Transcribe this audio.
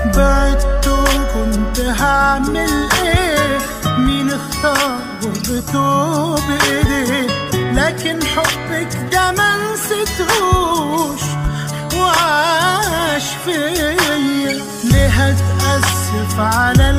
بعدت كنت هعمل ايه مين اختار غربته بايديه لكن حبك ده ما نسيتهوش وعاش فيا ليه هتأسف على